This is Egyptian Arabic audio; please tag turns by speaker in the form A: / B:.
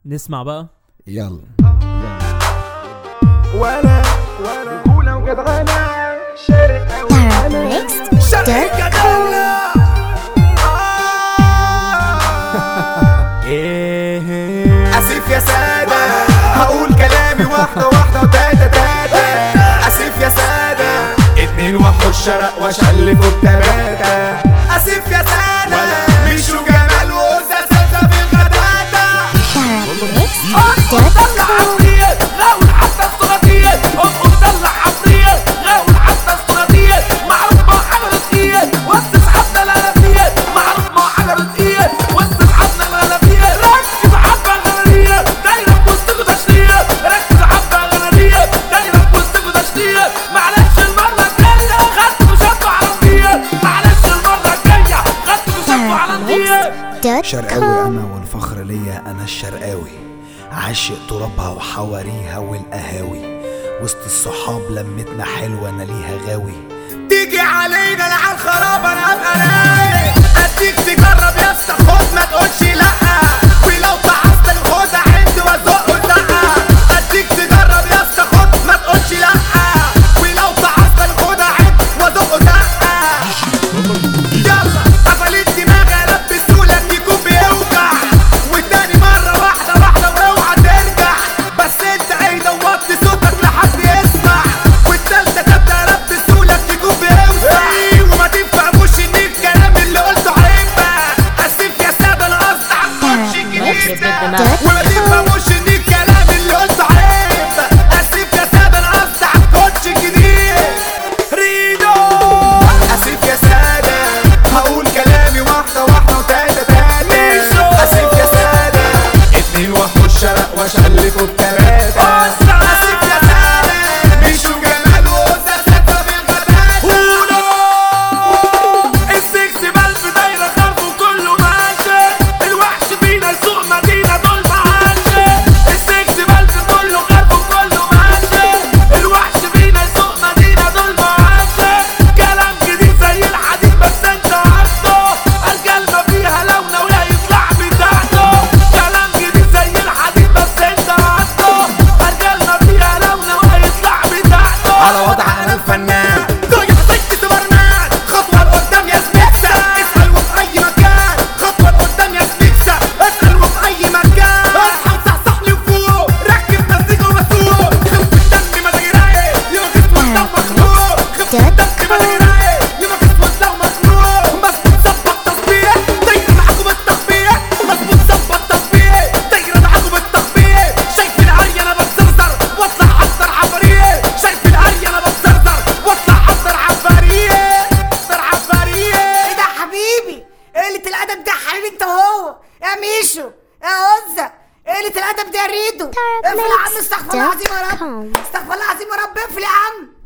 A: نسمع بقى
B: يلا
C: وانا وانا اولى وجدعانة شارع وانا شارع جدعانة اسف يا سادة هقول كلامي واحدة واحدة وتاتا تاتا اسف يا سادة اتنين وحوش شرق واشلفوا بتباتة اسف يا سادة مشوا جمال وأوزة سادة بالغداتة طلع عفريت غاول حتى استراتيجية ادخل طلع عفريت غاول حتى استراتيجية معروف ما حجرة ايد وسس حتى الالفية معروف ما حجرة ايد وسس حتى الالفية ركز حبة غنانية دايرة في وسطكوا تشتية ركز حبة غنانية دايرة في وسطكوا تشتية معلش المرة الجاية خدتوا شطوا على معلش المرة الجاية خدتوا شطوا على
B: شرقاوي انا والفخر ليا انا الشرقاوي عاشق ترابها وحواريها والقهاوي وسط الصحاب لمتنا حلوه انا ليها غاوي
C: تيجي علينا انا على الخراب انا ابقى رايق اديك تجرب يا اسطى خد ما تقولش لا ولو فحصت الخوذه عندي وازقه زقه اديك تجرب يا اسطى خد ما تقولش لا ولو فحصت الخوذه عندي وازقه زقه يلا قفلت دماغي البسهولك يكون بيوجع والتاني مرة واحدة واحدة واوعى ترجع بس انت ايه دوطت صوتك لحد يسمع والتالتة تبدأ البسهولك يكون بيوسع وما تفهموش ان الكلام اللي قلته هيبقى اسف يا سادة انا قصدي على الكوتش الجديد ده وما تفهموش ان الكلام اللي قلته هيبقى اسف يا سادة انا قصدي على الكوتش الجديد ريدو اسف يا سادة هقول كلامي واحدة واحدة وتاتا تاتا اسف يا سادة اتنين وحوش شرق واشلفوا بتلاتة اسف يا سادة مشوا جمال وأوزة ستة بالغداتة السكس بلف دايرة خلف وكله ماشي الوحش فينا السوق مدينة دول معاشي السكس بلف كله خلف وكله ماشي الوحش فينا السوق مدينة دول معاشي كلام جديد زي الحديد بس انت عارفه الكلمة فيها لونة ولا يطلع بتاعته كلام جديد زي الحديد بس انت عارفه الكلمة فيها لونة ولا يطلع بتاعته على وضع انا الفنان ضيع ضيق سوبرمان خطوة لقدام يا سميكسا اسأل وفي أي مكان خطوة لقدام يا سميكسا اسأل وفي أي مكان اصحى وصحصح لي وفوق ركب مزيكا ومسوق خف الدم مزاجي رايق يا جسمك لو مخنوق خف الدم مزاجي رايق يا جسمك لو مخنوق مظبوط ظبط تصبيح دايرة معاكم بالتطبيق مظبوط ظبط تصبيح دايرة معاكم بالتطبيق شايف العري انا بتزرزر واطلع احضر عفاريت شايف العري انا بتزرزر واطلع احضر عفاريت احضر عفاريت
D: ايه ده يا حبيبي قلة الأدب ده يا حبيبي انت هو يا ميشو يا عزة قلة الأدب ده يا ريدو اقفل يا عم استغفر الله العظيم يا رب استغفر الله العظيم يا رب اقفل يا عم